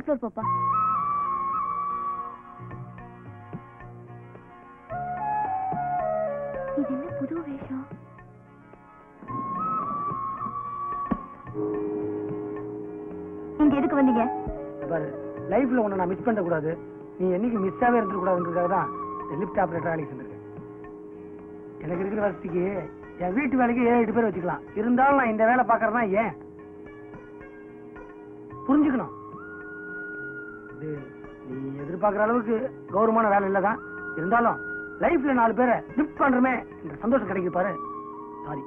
Floor போப்பா இது என்ன புது வேஷம் இங்க எதுக்கு வந்தீங்க பாரு லைஃப்ல உன்னை நான் மிஸ் பண்ண கூடாது நீ என்னைக்கு மிஸ் ஆகவே இருந்துக்கூடாதுன்றதுக்காக தான் இந்த லிஃப்ட் ஆப்ரேட்டர் வேலைக்கு செஞ்சிருக்கேன் எனக்கு இருக்கிற வசதிக்கு என் வீட்டு வேலைக்கு ஏழு எட்டு பேர் வச்சுக்கலாம் இருந்தாலும் நான் இந்த வேலை பார்க்கறதுனா ஏன் புரிஞ்சுக்கணும் இது நீ எதிர்பார்க்குற அளவுக்கு கௌரவமான வேலை இல்லை தான் இருந்தாலும் லைஃப்ல நாலு பேரை லிஃப்ட் பண்றமே இந்த சந்தோஷம் கிடைக்குது பாரு சாரி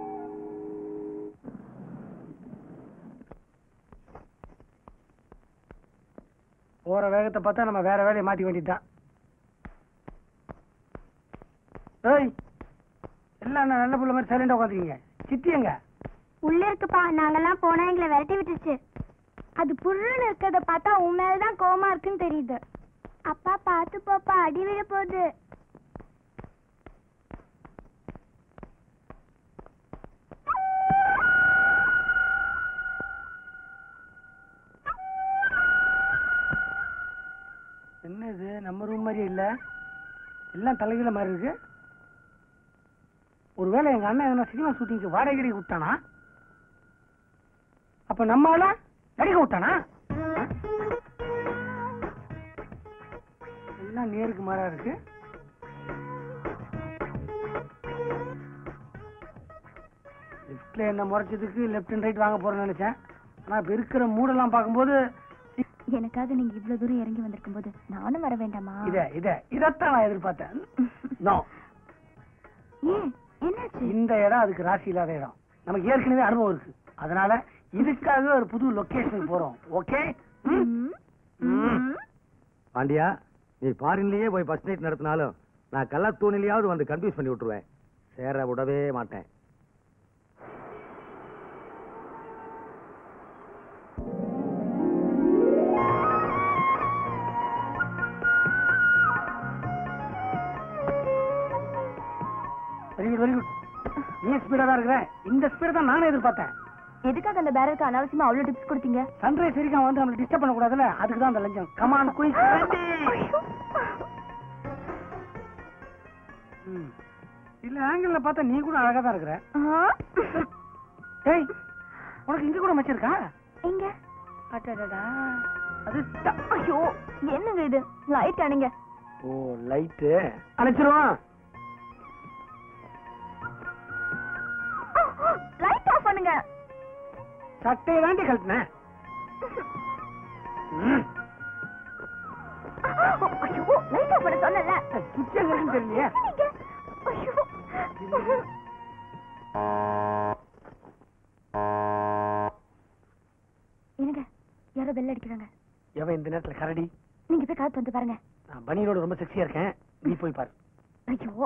போற வேகத்தை பார்த்தா நம்ம வேற வேலையை மாத்தி வேண்டியதுதான் ஏய் எல்லாம் நான் நல்ல புள்ள மாதிரி சைலண்டா உட்காந்துக்கீங்க சித்தி எங்க உள்ள இருக்குப்பா நாங்கெல்லாம் போனா எங்களை விரட்டி விட்டுருச்சு அது புல்லுன்னு இருக்கிறத பார்த்தா உன் மேலதான் கோவமா இருக்குன்னு தெரியுது அப்பா பார்த்து போப்பா அடி விழ போகுது என்ன இது நம்ம ரூம் மாதிரி இல்ல எல்லாம் தலைகீழ மாதிரி இருக்கு ஒருவேளை எங்க அண்ணன் எதனா சினிமா ஷூட்டிங்க்கு வாடகை கிடைக்க விட்டானா அப்ப நம்மால நடிக்க விட்டானா ஆ? எல்லாம் நேருக்கு மாறா இருக்கு லெஃப்ட்ல என்ன முறைச்சதுக்கு லெஃப்ட் அண்ட் ரைட் வாங்க போறேன்னு நினைச்சேன் ஆனா இப்ப இருக்கிற மூடெல்லாம் பார்க்கும்போது எனக்காக நீங்க இவ்வளவு தூரம் இறங்கி வந்திருக்கும் போது நானும் வர வேண்டாமா இத இத இதத்தான் நான் எதிர்பார்த்தேன் நோ ஏன் என்னாச்சு இந்த இடம் அதுக்கு ராசி இல்லாத இடம் நமக்கு ஏற்கனவே அனுபவம் இருக்கு அதனால இதுக்காக ஒரு புது லொகேஷனுக்கு போறோம் ஓகே ம், ம். பாண்டியா நீ ஃபாரின்லயே போய் ஃபர்ஸ்ட் நைட் நடத்தினாலும் நான் கள்ளத்தூணிலையாவது வந்து கன்ஃபியூஸ் பண்ணி விட்டுருவேன் சேர விடவே மாட்டேன் வெரி குட் வெரி குட் நீ ஸ்பீடா தான் இருக்கிற இந்த ஸ்பீட தான் நானும் எதிர்பார்த்தேன் எதுக்காக அந்த பேரருக்கு அனாவசியமா அவ்வளவு டிப்ஸ் கொடுத்தீங்க சன்ரைஸ் வரைக்கும் அவன் வந்து நம்மளை டிஸ்டர்ப் பண்ண கூடாதுல அதுக்கு தான் அந்த லஞ்சம் கமான் குயிக் இல்ல ஆங்கிள் பார்த்தா நீ கூட அழகா தான் இருக்கிற ஏய் உனக்கு இங்க கூட மச்சிருக்கா எங்க அடடடா அது த- ஐயோ என்னங்க இது லைட் அணைங்க ஓ லைட்டு அணைச்சிருவான் லைட் ஆஃப் பண்ணுங்க சட்டையை தாண்டி கழட்டினேன் ம். ஐயோ லைட் ஆஃப் பண்ண சொன்னல சுவிட்ச் எங்க இருக்குன்னு தெரியலையே ஐயோ என்னங்க யாரோ பெல் அடிக்கிறாங்க எவன் இந்த நேரத்துல கரடி நீங்க போய் காத்து வந்து பாருங்க நான் பனியனோட ரொம்ப செக்ஸியா இருக்கேன் நீ போய் பாரு ஐயோ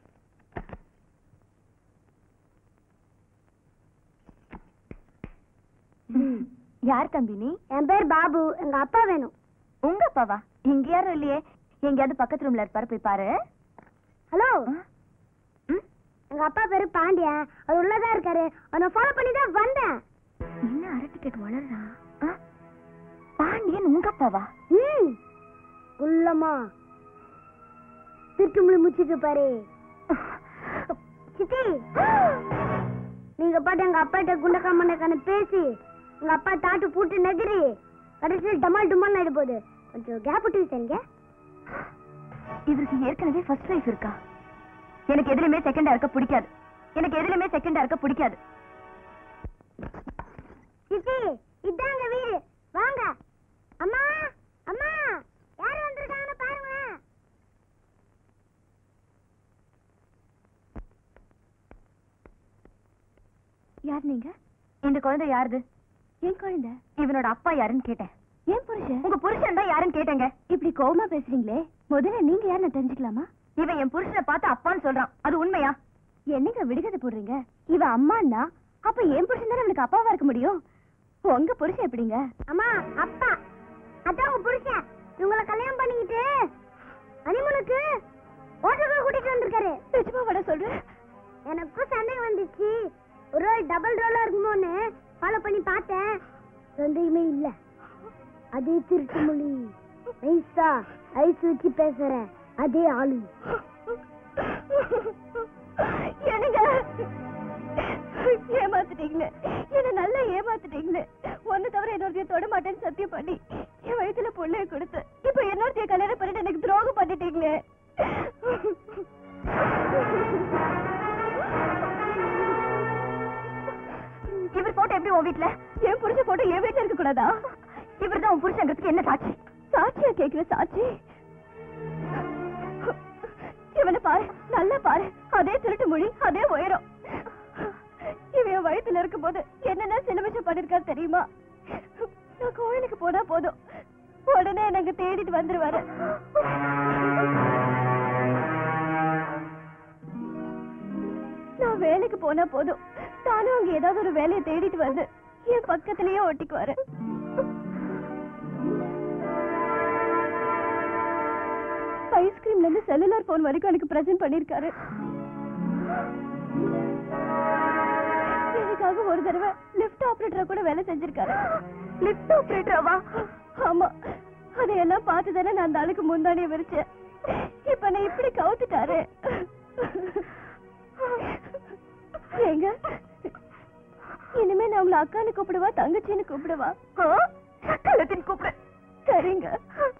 யார் தம்பி நீ என் பேர் பாபு எங்க அப்பா வேணும் உங்க அப்பாவா இங்க யாரும் இல்லையே எங்கேயாவது பக்கத்து ரூம்ல இருப்பாரு போய் பாரு ஹலோ ம்? எங்க அப்பா பேரு பாண்டியா அவர் உள்ளதா இருக்காரு அவனை ஃபாலோ பண்ணி தான் வந்தேன் என்ன அரட்டு கேட்டு வளர்றா ஆ? பாண்டியன் உங்க அப்பாவா ம் உள்ளமா திருட்டு முழி முச்சிட்டு பாரு சித்தி நீங்க பாட்டு எங்க அப்பாட்ட குண்டக்கா மண்டக்கான பேசி எங்க அப்பா தாட்டு பூட்டு நெகிரி கடைசியில் டமால் டுமால் ஆயிட போகுது கொஞ்சம் கேப் விட்டு சரிங்க இவருக்கு ஏற்கனவே ஃபர்ஸ்ட் வைஃப் இருக்கா எனக்கு எதுலயுமே செகண்டா இருக்க பிடிக்காது எனக்கு எதுலயுமே செகண்டா இருக்க பிடிக்காது சித்தி இதாங்க வீடு வாங்க அம்மா அம்மா யார் வந்திருக்காங்கன்னு பாருங்களேன் யார் நீங்க இந்த குழந்தை யாருது என் குழந்தை இவனோட அப்பா யாருன்னு கேட்டேன் ஏன் புருஷன் உங்க புருஷன் தான் யாருன்னு கேட்டேங்க இப்படி கோவமா பேசுறீங்களே முதல்ல நீங்க யாருன்னு தெரிஞ்சுக்கலாமா இவன் என் புருஷனை பார்த்து அப்பான்னு சொல்றான் அது உண்மையா என்னங்க விடுகதை போடுறீங்க இவ அம்மான்னா அப்ப என் புருஷன் தானே அவனுக்கு அப்பாவா இருக்க முடியும் உங்க புருஷன் எப்படிங்க அம்மா அப்பா அதான் உங்க புருஷன் இவங்கள கல்யாணம் பண்ணிக்கிட்டு அனிமனுக்கு ஹோட்டலுக்கு கூட்டிட்டு வந்திருக்காரு நிஜமா வட சொல்றேன் எனக்கும் சந்தேகம் வந்துச்சு ஒரு ரோல் டபுள் ரோலா இருக்குமோன்னு ஃபாலோ பண்ணி பார்த்தேன் சந்தேகமே இல்ல அதே திருட்டு மொழி நைஸா ஐஸ் வச்சு பேசுற அதே ஆளு என்னங்க ஏமாத்துட்டீங்களே என்ன நல்லா ஏமாத்துட்டீங்களே ஒன்னு தவிர இன்னொருத்தைய தொட மாட்டேன்னு சத்தியம் பண்ணி என் வயித்துல பொண்ணைய கொடுத்து இப்ப இன்னொருத்தைய கல்யாணம் பண்ணிட்டு எனக்கு துரோகம் பண்ணிட்டீங்களே இவர் போட்டோ எப்படி உன் வீட்ல என் புருஷன் போட்டோ என் வீட்ல இருக்க கூடாதா இவர் தான் உன் புருஷங்கிறதுக்கு என்ன சாட்சி சாட்சியா கேக்குற சாட்சி இவனை பாரு நல்லா பாரு அதே திருட்டு மொழி அதே உயரம் இவன் என் வயித்துல இருக்கும் போது என்னென்ன சிலுமிச்சம் பண்ணிருக்காரு தெரியுமா நான் கோயிலுக்கு போனா போதும் உடனே எனக்கு தேடிட்டு வந்துருவாரு நான் வேலைக்கு போனா போதும் தானும் அங்க ஏதாவது ஒரு வேலையை தேடிட்டு வந்து என் பக்கத்திலேயே ஒட்டிக்குவாரு ஐஸ்கிரீம்ல இருந்து செல்லுலார் போன் வரைக்கும் எனக்கு பிரசன்ட் பண்ணிருக்காரு எனக்காக ஒரு தடவை லிஃப்ட் ஆபரேட்டரா கூட வேலை செஞ்சிருக்காரு லிஃப்ட் ஆபரேட்டராவா ஆமா அதையெல்லாம் பார்த்து தானே நான் அந்த ஆளுக்கு முந்தானிய விரிச்சேன் இப்ப நான் இப்படி கவுத்துட்டாரு ஏங்க இனிமே நான் உங்களை அக்கான்னு கூப்பிடுவா தங்கச்சின்னு கூப்பிடுவா கழுத்தின் கூப்பிடு சரிங்க